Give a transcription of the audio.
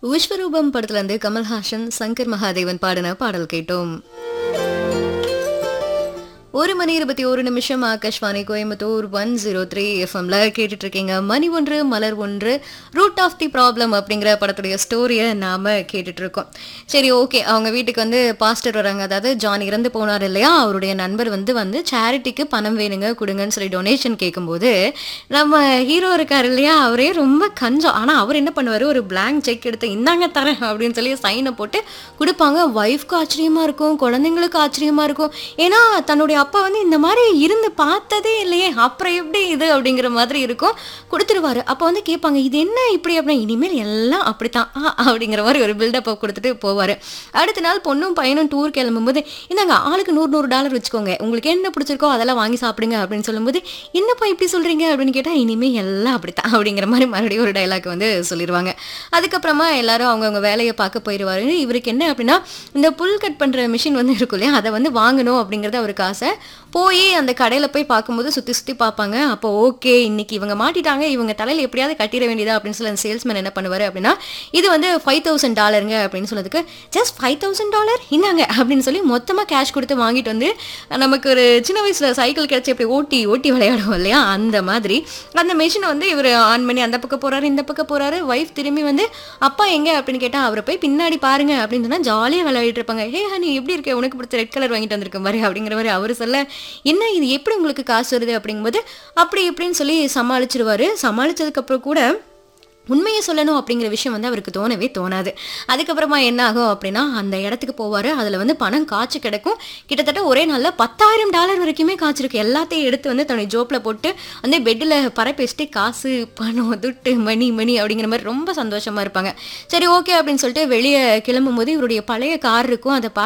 விஸ்வரூபம் படத்துல இருந்து கமல்ஹாசன் சங்கர் மகாதேவன் பாடின பாடல் கேட்டோம் ஒரு மணி இருபத்தி ஒரு நிமிஷம் Akashvani Coimbatore one zero three எஃப்எம்ல கேட்டுட்டு இருக்கீங்க மணி ஒன்று மலர் ஒன்று ரூட் ஆஃப் தி ப்ராப்ளம் அப்படிங்கிற படத்துடைய ஸ்டோரியை நாம கேட்டுட்டு இருக்கோம் சரி ஓகே அவங்க வீட்டுக்கு வந்து பாஸ்டர் வராங்க அதாவது ஜான் இறந்து போனார் இல்லையா அவருடைய நண்பர் வந்து வந்து சேரிட்டிக்கு பணம் வேணுங்க கொடுங்கன்னு சொல்லி டொனேஷன் கேட்கும்போது நம்ம ஹீரோ இருக்காரு இல்லையா அவரே ரொம்ப கஞ்சம் ஆனா அவர் என்ன பண்ணுவாரு ஒரு blank செக் எடுத்து இந்தாங்க தரேன் அப்படின்னு சொல்லி சைனை போட்டு கொடுப்பாங்க ஒய்ஃப்க்கு ஆச்சரியமா இருக்கும் குழந்தைங்களுக்கு ஆச்சரியமா இருக்கும் ஏன்னா தன்னுடைய அப்பா வந்து இந்த மாதிரி இருந்து பார்த்ததே இல்லையே அப்புறம் எப்படி இது அப்படிங்கிற மாதிரி இருக்கும் கொடுத்துருவாரு அப்போ வந்து கேட்பாங்க இது என்ன இப்படி அப்படின்னா இனிமேல் எல்லாம் அப்படித்தான் ஆ, அப்படிங்கிற மாதிரி ஒரு பில்டப்பை கொடுத்துட்டு போவார் அடுத்த நாள் பொண்ணும் பையனும் டூர் கிளம்பும்போது இந்தாங்க ஆளுக்கு நூறு நூறு டாலர் வச்சுக்கோங்க உங்களுக்கு என்ன பிடிச்சிருக்கோ அதெல்லாம் வாங்கி சாப்பிடுங்க அப்படின்னு சொல்லும்போது என்னப்பா இப்படி சொல்றீங்க அப்படின்னு கேட்டால் இனிமேல் எல்லாம் அப்படித்தான் அப்படிங்கிற மாதிரி மறுபடியும் ஒரு டைலாக் வந்து சொல்லிடுவாங்க அதுக்கப்புறமா எல்லாரும் அவங்கவுங்க வேலையை பார்க்க போயிடுவாரு இவருக்கு என்ன அப்படின்னா இந்த புல் கட் பண்ற மிஷின் வந்து இருக்கும் இல்லையா அதை வந்து வாங்கணும் அப்படிங்கிறது அவருக்கு ஆசை போய் அந்த கடையில போய் பார்க்கும்போது சுத்தி சுத்தி பார்ப்பாங்க அப்போ ஓகே இன்னைக்கு இவங்க மாட்டிட்டாங்க இவங்க தலையில எப்படியாவது கட்டிட வேண்டியதா அப்படின்னு சொல்லி அந்த சேல்ஸ்மேன் என்ன பண்ணுவாரு அப்படின்னா இது வந்து ஃபைவ் தௌசண்ட் டாலருங்க அப்படின்னு சொன்னதுக்கு ஜஸ்ட் ஃபைவ் தௌசண்ட் டாலர் இன்னாங்க அப்படின்னு சொல்லி மொத்தமா கேஷ் கொடுத்து வாங்கிட்டு வந்து நமக்கு ஒரு சின்ன வயசுல சைக்கிள் கிடைச்சி இப்படி ஓட்டி ஓட்டி விளையாடுவோம் இல்லையா அந்த மாதிரி அந்த மிஷினை வந்து இவர் ஆன் பண்ணி அந்த பக்கம் போறாரு இந்த பக்கம் போறாரு ஒய்ஃப் திரும்பி வந்து அப்பா எங்க அப்படின்னு கேட்டா அவரை போய் பின்னாடி பாருங்க அப்படின்னு சொன்னா ஜாலியா விளையாடிட்டு இருப்பாங்க ஹே ஹனி எப்படி இருக்க உனக்கு பிடிச்ச ரெட் கலர் வாங்கிட்டு வந்திருக்கேன் பாரு அப்படிங்கிற மாதிரி அவர் சொல்ல என்ன இது எப்படி உங்களுக்கு காசு வருது அப்படிங்கும்போது அப்படி இப்படின்னு சொல்லி சமாளிச்சிருவாரு சமாளிச்சதுக்கு அப்புறம் கூட உண்மையை சொல்லணும் அப்படிங்கிற விஷயம் வந்து அவருக்கு தோணவே தோணாது அதுக்கப்புறமா என்ன ஆகும் அப்படின்னா அந்த இடத்துக்கு போவார் அதில் வந்து பணம் காய்ச்சி கிடக்கும் கிட்டத்தட்ட ஒரே நாளில் பத்தாயிரம் டாலர் வரைக்குமே காய்ச்சிருக்கு எல்லாத்தையும் எடுத்து வந்து தன்னுடைய ஜோப்பில் போட்டு வந்து பெட்டில் பரப்பேசிட்டு காசு பணம் துட்டு மணி மணி அப்படிங்கிற மாதிரி ரொம்ப சந்தோஷமா இருப்பாங்க சரி ஓகே அப்படின்னு சொல்லிட்டு வெளியே கிளம்பும் போது இவருடைய பழைய கார் இருக்கும் அதை